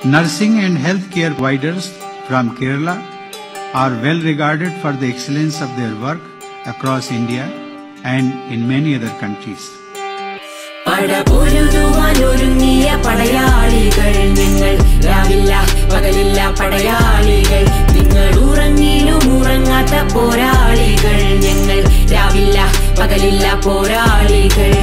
Nursing and healthcare providers from Kerala are well regarded for the excellence of their work across India and in many other countries. പടപൊരുതുവാൻ ഒരുങ്ങിയ പടയാളികൾ ഞങ്ങൾ രാവില്ല പകലില്ല പടയാളികൾ നിങ്ങൾ ഉറങ്ങിലും ഉറങ്ങാത്ത പോരാളികൾ ഞങ്ങൾ രാവില്ല പകലില്ല പോരാളികൾ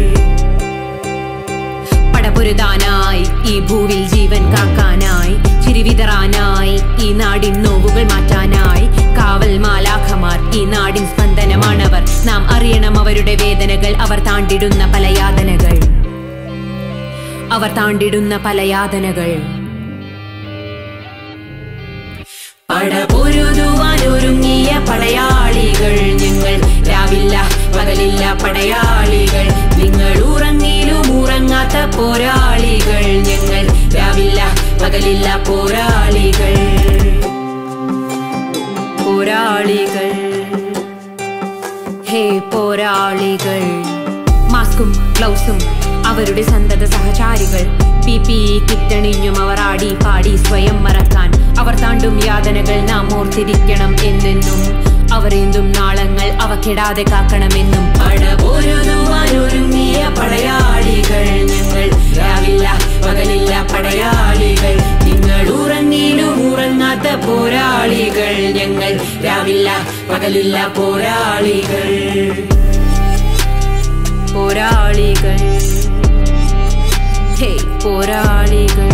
പടപൊരുതാനായി ഈ ഭൂവിൽ ജീവൻ കാക്കാനായി ചിരിവിതറാനായി ഈ നാടിൻ നോവുകൾ മാറ്റാനായി കാവൽ മാലാഖമാർ ഈ നാടിൻ സ്പന്ദനമാണവർ നാം അറിയണം അവരുടെ വേദനകൾ അവർ താണ്ടിടുന്ന പല യാതനകൾ അവർ താണ്ടിടുന്ന പല യാതനകൾ പടപൊരുതുവാൻ ഒരുങ്ങിയ പടയാളികൾ ഞങ്ങൾ രാവില്ല പകലില്ല പടയാളികൾ നിങ്ങൾ ഉറങ്ങിലും ഉറങ്ങാത്ത പോരാളികൾ ഞങ്ങൾ രാവില്ല പകലില്ല പോരാളികൾ പോരാളികൾ ഹേ പോരാളികൾ മാസ്കും ഗ്ലൗസും അവരുടെ സന്തത സഹചാരികൾ പി പി കിറ്റണിഞ്ഞും അവർ ആടി പാടി സ്വയം മറക്കാൻ അവർ താണ്ടും യാതനകൾ നാം ഓർത്തിരിക്കണം എന്നെന്നും അവർ എന്തും നാളങ്ങൾ അവ കെടാതെ കാക്കണമെന്നും പടപൊരുതുവാൻ ഒരുങ്ങിയ പടയാളികൾ ഞങ്ങൾ രാവില്ല പകലില്ല പടയാളികൾ നിങ്ങൾ ഉറങ്ങിലും ഉറങ്ങാത്ത പോരാളികൾ ഞങ്ങൾ രാവില്ല പകലില്ല പോരാളികൾ പോരാളികൾ ഹേ പോരാളികൾ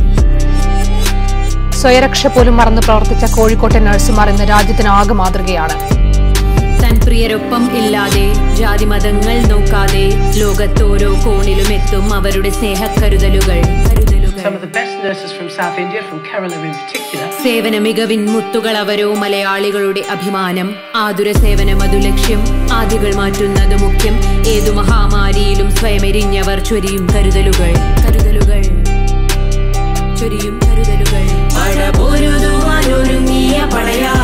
സ്വയരക്ഷ പോലും മറന്ന് പ്രവർത്തിച്ച കോഴിക്കോട്ടെ നഴ്സുമാർ ഇന്ന് രാജ്യത്തിനാകെ മാതൃകയാണ് തൻ പ്രിയരൊപ്പം ഇല്ലാതെ ജാതിമതങ്ങൾ നോക്കാതെ ലോകത്തോരോ കോണിലും എത്തും അവരുടെ സ്നേഹക്കരുതലുകൾ കരുതലുകൾ Some of the best nurses from South India, from Kerala in particular, സേവന മികവിൻ മുത്തുകൾ അവരോ മലയാളികളുടെ അഭിമാനം ആതുര സേവനം അതു ലക്ഷ്യം ആദികൾ മാറ്റുന്നത് മുഖ്യം ഏതു മഹാമാരിയിലും സ്വയമെരിഞ്ഞവർ ചൊരിയും കരുതലുകൾ കരുതലുകൾ ചൊരിയും കരുതലുകൾ പടപൊരുതുവാൻ ഒരുങ്ങിയ പടയാ